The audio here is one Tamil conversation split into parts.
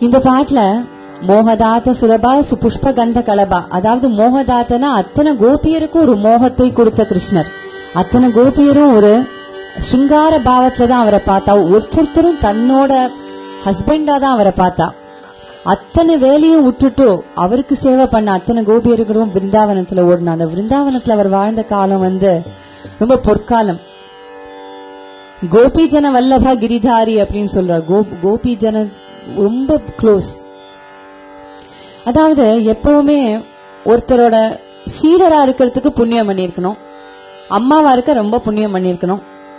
இந்த பாட்டுல மோகதாத்த சுலபா சுபுஷ்ப கந்த கலபா அதாவது மோகதாத்தனா அத்தனை கோபியருக்கும் ஒரு மோகத்தை கொடுத்த கிருஷ்ணர் அத்தனை கோபியரும் ஒரு சிங்கார பாவத்துல தான் அவரை பார்த்தா ஒருத்தொருத்தரும் தன்னோட ஹஸ்பண்டா தான் அவரை பார்த்தா அத்தனை வேலையும் விட்டுட்டு அவருக்கு சேவை பண்ண அத்தனை கோபியர்களும் விருந்தாவனத்துல ஓடினா அந்த விருந்தாவனத்துல அவர் வாழ்ந்த காலம் வந்து ரொம்ப பொற்காலம் கோபிஜன வல்லபா கிரிதாரி அப்படின்னு சொல்றார் கோ- கோபிஜன ரொம்ப க்ளோஸ் அதாவது எப்பவுமே ஒருத்தரோட சீடரா இருக்கிறதுக்கு புண்ணியம் பண்ணிருக்கணும் அம்மாவா இருக்க ரொம்ப புண்ணியம் பண்ணிருக்கணும்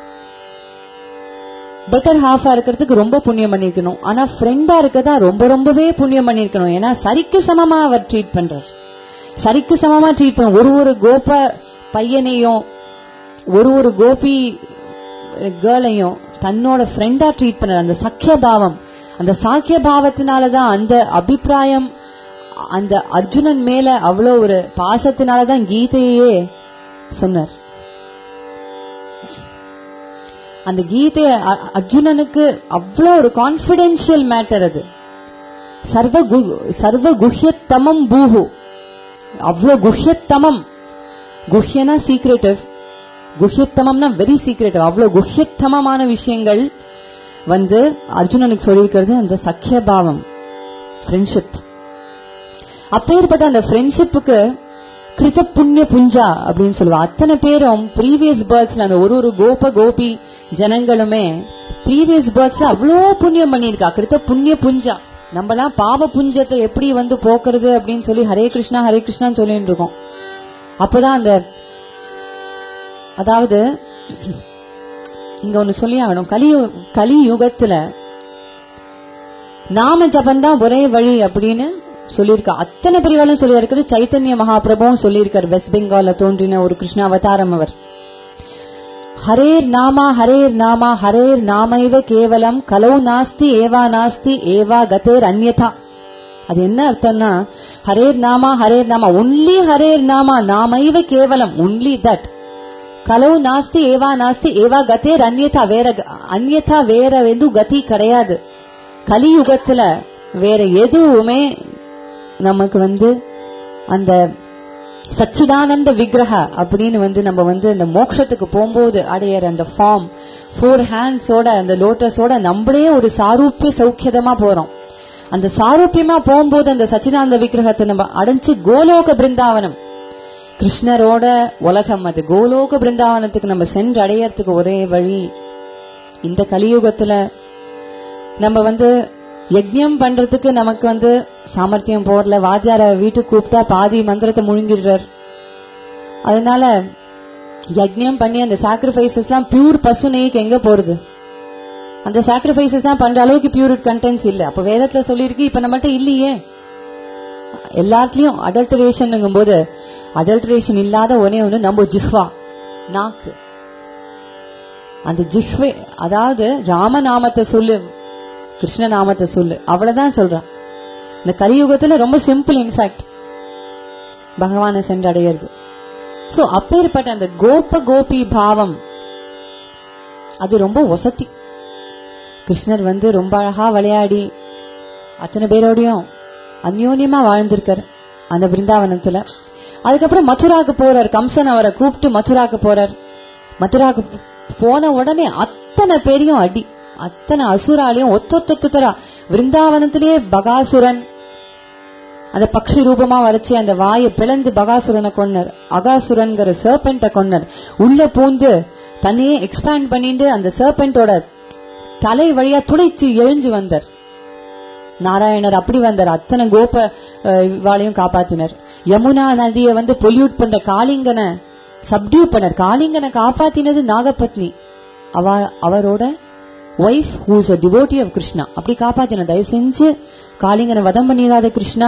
பெட்டர் ஹாஃபா இருக்கிறதுக்கு ரொம்ப புண்ணியம் பண்ணிருக்கணும் ஆனா ஃப்ரெண்டா இருக்கதா ரொம்ப ரொம்பவே புண்ணியம் பண்ணிருக்கணும் ஏன்னா சரிக்கு சமமா அவர் ட்ரீட் பண்றார் சரிக்கு சமமா ட்ரீட் பண்ண ஒரு ஒரு கோப பையனையும் ஒரு ஒரு கோபி கேர்ளையும் தன்னோட ஃப்ரெண்டா ட்ரீட் பண்ண அந்த சக்கிய பாவம் அந்த சாக்கிய பாவத்தினாலதான் அந்த அபிப்பிராயம் அந்த அர்ஜுனன் மேல அவ்வளோ ஒரு பாசத்தினாலதான் கீதையே சொன்னார் அந்த கீதை அ- அர்ஜுனனுக்கு அவ்வளோ ஒரு கான்பிடென்ஷியல் மேட்டர் அது சர்வ கு- சர்வ குஹ்யத்தமம் பூஹு அவ்வளோ குஹ்யத்தமம் குஹ்யனா சீக்ரெட்டிவ் குஹ்யத்தமம்னா வெரி சீக்ரெட்டிவ் அவ்வளோ குஹ்யத்தமமான விஷயங்கள் வந்து அர்ஜுனனுக்கு சொல்லியிருக்கிறது அந்த சக்கிய பாவம் ஃப்ரெண்ட்ஷிப் அப்பேற்பட்ட அந்த ஃப்ரெண்ட்ஷிப்புக்கு கிருத புண்ணிய புஞ்சா அப்படின்னு சொல்லுவா அத்தனை பேரும் ப்ரீவியஸ் பேர்த்ஸ்ல அந்த ஒரு ஒரு கோப கோபி ஜனங்களுமே ப்ரீவியஸ் பேர்த்ஸ்ல அவ்வளோ புண்ணியம் பண்ணியிருக்கா கிருத்த புண்ணிய புஞ்சா நம்மலாம் பாவ புஞ்சத்தை எப்படி வந்து போக்குறது அப்படின்னு சொல்லி ஹரே கிருஷ்ணா ஹரே கிருஷ்ணான்னு சொல்லிட்டு இருக்கோம் அப்பதான் அந்த அதாவது இங்க ஒண்ணு சொல்லி ஆகணும் கலியு கலியுகத்துல நாம ஜபந்தான் ஒரே வழி அப்படின்னு சொல்லியிருக்கா அத்தனை பிரிவாலும் சொல்லி இருக்குது சைத்தன்ய மகாபிரபுவும் சொல்லியிருக்கார் வெஸ்ட் பெங்கால்ல தோன்றின ஒரு கிருஷ்ண அவதாரம் அவர் ஹரேர் நாமா ஹரேர் நாமா ஹரேர் நாமைவ கேவலம் கலௌ நாஸ்தி ஏவா நாஸ்தி ஏவா கதேர் அந்யதா அது என்ன அர்த்தம்னா ஹரேர் நாமா ஹரேர் நாமா ஒன்லி ஹரேர் நாமா நாமைவ கேவலம் ஒன்லி தட் கலவு நாஸ்தி ஏவா நாஸ்தி ஏவா கதேர் அந்யதா வேற க- அந்யதா வேற எதுவும் கதி கிடையாது கலியுகத்துல வேற எதுவுமே நமக்கு வந்து அந்த சச்சிதானந்த விக்கிரக அப்படின்னு வந்து நம்ம வந்து அந்த மோட்சத்துக்கு போகும்போது அடையிற அந்த ஃபார்ம் ஃபோர் ஹேண்ட்ஸோட அந்த லோட்டஸோட நம்மளே ஒரு சாரூப்பிய சௌக்கியதமா போறோம் அந்த சாரூப்பியமா போகும்போது அந்த சச்சிதானந்த விக்கிரகத்தை நம்ம அடைஞ்சு கோலோக பிருந்தாவனம் கிருஷ்ணரோட உலகம் அது கோலோக பிருந்தாவனத்துக்கு நம்ம சென்று அடையறதுக்கு ஒரே வழி இந்த கலியுகத்துல நம்ம வந்து யஜ்ஞம் பண்றதுக்கு நமக்கு வந்து சாமர்த்தியம் போடல வாத்தியார வீட்டுக்கு கூப்பிட்டா பாதி மந்திரத்தை முழுங்கிடுறார் அதனால யஜ்ஞம் பண்ணி அந்த சாக்ரிஃபைசஸ் எல்லாம் பியூர் பசு நெய்க்கு எங்க போறது அந்த சாக்ரிஃபைசஸ் தான் பண்ற அளவுக்கு பியூர் கண்டென்ட்ஸ் இல்ல அப்ப வேதத்துல சொல்லியிருக்கு இப்ப நம்மகிட்ட இல்லையே எல்லாத்துலயும் அடல்டரேஷன் போது அடல்டரேஷன் இல்லாத ஒரே ஒண்ணு நம்ம ஜிஹ்வா நாக்கு அந்த ஜிஹ்வே அதாவது ராமநாமத்தை சொல்லு கிருஷ்ண நாமத்தை சொல்லு அவ்வளவுதான் சொல்றான் இந்த கலியுகத்துல ரொம்ப சிம்பிள் இன்ஃபேக்ட் பகவானை சென்றடையிறது சோ அப்பேற்பட்ட அந்த கோப கோபி பாவம் அது ரொம்ப ஒசத்தி கிருஷ்ணர் வந்து ரொம்ப அழகா விளையாடி அத்தனை பேரோடையும் அந்யோன்யமா வாழ்ந்திருக்கார் அந்த பிருந்தாவனத்துல அதுக்கப்புறம் மதுராக்கு போறார் கம்சன் அவரை கூப்பிட்டு மதுராக்கு போறார் மதுராக்கு போ- போன உடனே அத்தனை பேரையும் அடி அத்தனை அசுராலையும் ஒத்தொத்தொத்தரா விருந்தாவனத்திலேயே பகாசுரன் அந்த பக்ஷி ரூபமா வரைச்சு அந்த வாயை பிளந்து பகாசுரனை கொன்னர் அகாசுரன்கிற சர்பெண்ட கொன்னர் உள்ள பூந்து தன்னையே எக்ஸ்பேண்ட் பண்ணிட்டு அந்த சர்பெண்டோட தலை வழியா துளைச்சு எழுஞ்சு வந்தார் நாராயணர் அப்படி வந்தார் அத்தனை கோப அஹ், இவாளையும் காப்பாத்தினர் யமுனா நதியை வந்து பொல்யூட் பண்ற காளிங்கனை சப்டியூ பண்ணார் காளிங்கனை காப்பாத்தினது நாகபத்னி அவ அவரோட wife whose a devotee of Krishna அப்படி காப்பாத்தின தயவு செஞ்சு காளிங்கனை வதம் பண்ணிடாத கிருஷ்ணா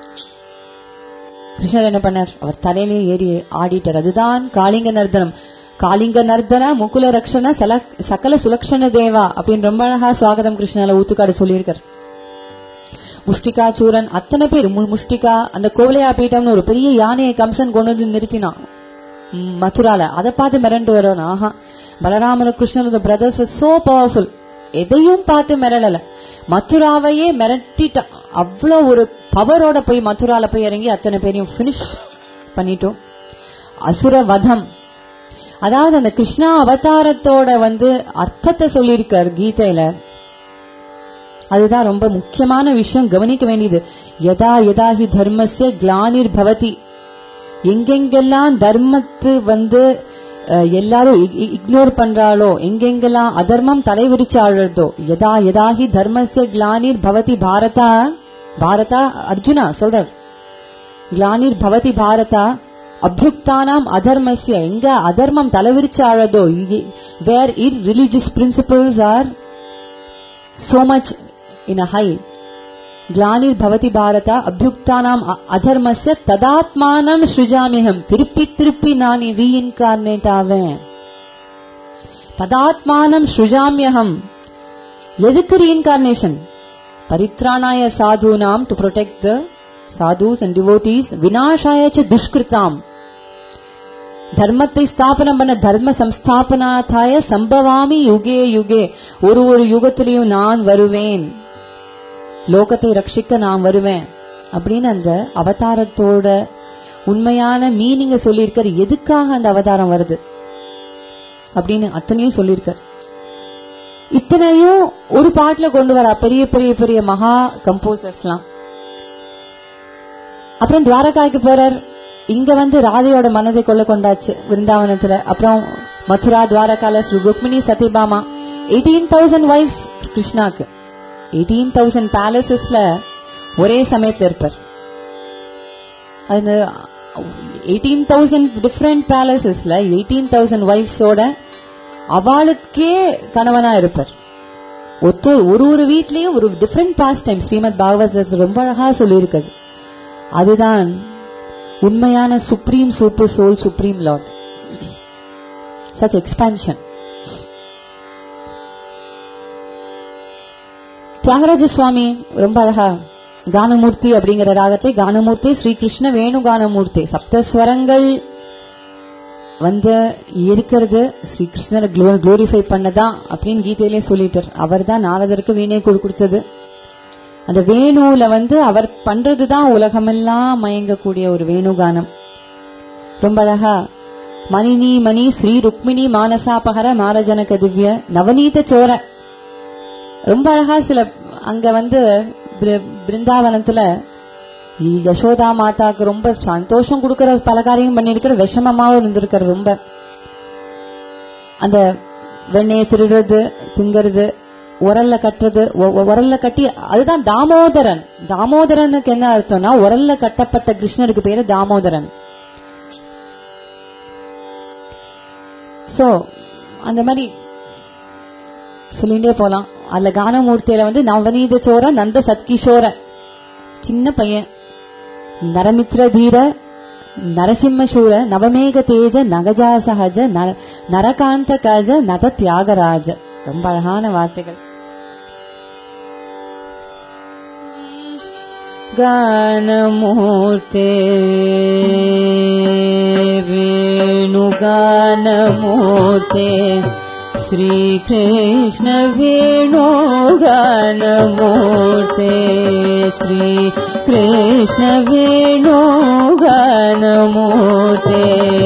கிருஷ்ணர் என்ன பண்ணார் அவர் தலையிலே ஏறி ஆடிட்டார் அதுதான் காளிங்க நர்தனம் காளிங்க நர்தன முகுல ரக்ஷண சல சகல சுலக்ஷண தேவா அப்படின்னு ரொம்ப அழகா சுவாகதம் கிருஷ்ணால ஊத்துக்காடு சொல்லியிருக்கார் முஷ்டிகா சூரன் அத்தனை பேர் மு- முஷ்டிகா அந்த கோவலையா பீட்டம்னு ஒரு பெரிய யானையை கம்சன் கொண்டு வந்து நிறுத்தினான் ம், மதுரால அதை பார்த்து மிரண்டு வரோம் ஆஹா பலராமன Krishnan brothers was so powerful எதையும் பார்த்து மிரளல மதுராவையே மிரட்டிட்டான் அவ்வளோ ஒரு பவரோட போய் மதுரால போய் இறங்கி அத்தனை பேரையும் பினிஷ் பண்ணிட்டோம் அசுர வதம் அதாவது அந்த கிருஷ்ணா அவதாரத்தோட வந்து அர்த்தத்தை சொல்லியிருக்கார் கீதையில அதுதான் ரொம்ப முக்கியமான விஷயம் கவனிக்க வேண்டியது யதா யதா ஹி தர்மஸ்ய கிளானிர் பவதி எங்கெங்கெல்லாம் தர்மத்து வந்து அஹ், எல்லாரும் இக்னோர் பண்றாளோ எங்கெங்கெல்லாம் அதர்மம் தலைவிரிச்சு ஆழுறதோ யதா யதா ஹி தர்மஸ்ய கிளானிர் பவதி பாரதா பாரதா அர்ஜுனா சொல்றார் கிளானிர் பவதி பாரதா அபியுக்தானாம் அதர்மஸ்ய எங்க அதர்மம் தலைவிரிச்சு ஆழதோ where their religious principles are so much in a high கிளானிர் பவதி பாரதா அபியுக்தானாம் அ- அதர்மஸ்ய ததாத்மானம் ஸ்ருஜாமிகம் திருப்பி திருப்பி நான் ரீஇன்கார்னேட் ஆவேன் ததாத்மானம் ஸ்ருஜாமியகம் எதுக்கு ரீஇன்கார்னேஷன் பரித்ராணாய சாதுனாம் to protect the sadhus and devotees வினாசாய ச துஷ்கிருதாம் தர்மத்தை ஸ்தாபனம் பண்ண தர்ம சம்ஸ்தாபனாத்தாய சம்பவாமி யுகே யுகே ஒரு ஒரு யுகத்திலையும் நான் வருவேன் லோகத்தை ரட்சிக்க நான் வருவேன் அப்படின்னு அந்த அவதாரத்தோட உண்மையான மீனிங்க சொல்லியிருக்காரு எதுக்காக அந்த அவதாரம் வருது அப்படின்னு அத்தனையும் சொல்லியிருக்காரு இத்தனையும் ஒரு பாட்டுல கொண்டு வரா பெரிய பெரிய பெரிய மகா கம்போசர்ஸ்லாம் அப்புறம் துவாரகாய்க்கு போறார் இங்க வந்து ராதையோட மனதை கொள்ள கொண்டாச்சு விருந்தாவனத்துல அப்புறம் மதுரா துவாரகால Sri Rukmini Satyabhama eighteen thousand wives கிருஷ்ணாக்கு எயிட்டீன் தௌசண்ட் பேலசஸ்ல ஒரே சமயத்துல இருப்பார் அந்த எயிட்டீன் தௌசண்ட் டிஃப்ரெண்ட் பேலசஸ்ல எயிட்டீன் தௌசண்ட் ஒய்ஃப்ஸோட அவளுக்கே கணவனா இருப்பார் ஒத்து ஒரு ஒரு வீட்லயும் ஒரு டிஃப்ரெண்ட் பாஸ்ட் டைம் ஸ்ரீமத் பாகவதத்தில் ரொம்ப அழகா சொல்லியிருக்குது அதுதான் உண்மையான supreme super soul supreme lord such expansion Thyagaraja Swami ரொம்ப அழகா கானமூர்த்தி அப்படிங்கிற ராகத்தை கானமூர்த்தி ஸ்ரீகிருஷ்ண வேணு கானமூர்த்தி சப்தஸ்வரங்கள் வந்து இருக்கிறது ஸ்ரீ கிருஷ்ணரை குளோரிஃபை பண்ணதான் அப்படின்னு கீதையிலே சொல்லிட்டார் அவர் தான் நாரதருக்கு வீணை கொடு- கொடுத்தது அந்த வேணுல வந்து அவர் பண்றதுதான் உலகமெல்லாம் மயங்கக்கூடிய ஒரு வேணுகானம் ரொம்ப அழகா மணினி மணி ஸ்ரீ ருக்மிணி மானசாபகர மாரஜனக திவ்ய நவநீத சோர ரொம்ப அழகா சில அங்க வந்து பிரு- பிருந்தாவனத்துல யசோதா மாதாக்கு ரொம்ப சந்தோஷம் கொடுக்கற பல காரியம் பண்ணிருக்கிற விஷமமாவும் இருந்திருக்கிற ரொம்ப அந்த வெண்ணெயை திருடுறது திங்கிறது உரல்ல கட்டுறது ஒ- ஒ- உரல்ல கட்டி அதுதான் தாமோதரன் தாமோதரனுக்கு என்ன அர்த்தம்னா உரல்ல கட்டப்பட்ட கிருஷ்ணருக்கு பேரு தாமோதரன் சோ அந்த மாதிரி சொல்லிட்டே போலாம் அதுல கானமூர்த்தியில வந்து நவநீத சோர நந்த சத்கிஷோர சின்ன பையன் நரமித்ர தீர நரசிம்மசூர நவமேக தேஜ நகஜா சகஜ நர- நரகாந்த கஜ நத தியாகராஜ ரொம்ப அழகான வார்த்தைகள் गानमूर्ते वेणुगानमूर्ते श्रीकृष्ण वेणु गानमूर्ते श्रीकृष्ण वेणु गानमूर्ते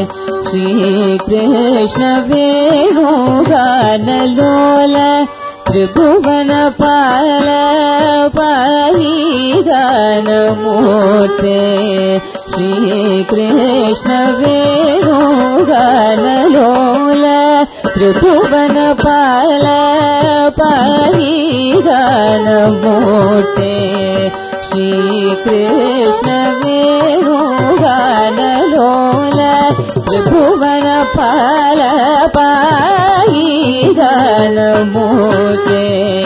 श्रीकृष्ण वेणु गानलोल त्रिभुवन पाल पाहि गानमूर्ते श्रीकृष्ण वेणु गानलोल त्रिभुवन पाल पाहि गानमूर्ते श्रीकृष्ण वेणु गानलोल त्रिभुवन पाल पाहि गानमूर्ते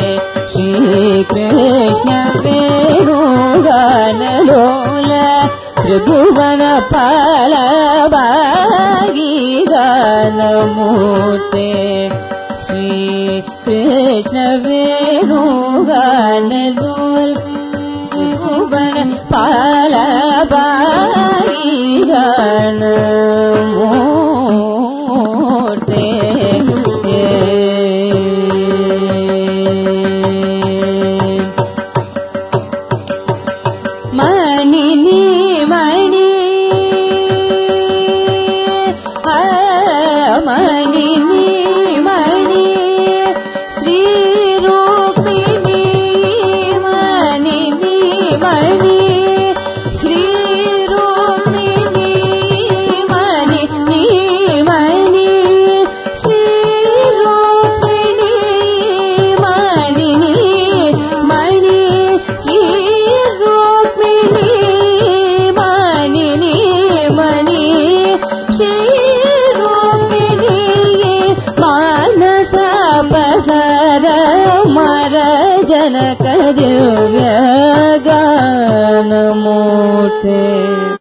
श्रीकृष्ण वेणु गानलोल त्रिभुवन पाल पाहि गानमूर्ते श्रीकृष्ण वेणु गानलोल त्रिभुवन पाल पाहि गानमूर्ते மணி நீ மணி ஆ, மணி நீ மணி ஸ்ரீ ரூபிணி மணி நீ மணி ஸ்ரீ ரூபிணி மணி நீ மணி ஸ்ரீ ரூபிணி மணி நீ மணி ஸ்ரீ ரூபிணி மணி நீ மணி ஸ்ரீ ரூபிணி மானச பகர மர ಜನಕ ದಿವ್ಯ ಗಾನಮೂರ್ತೆ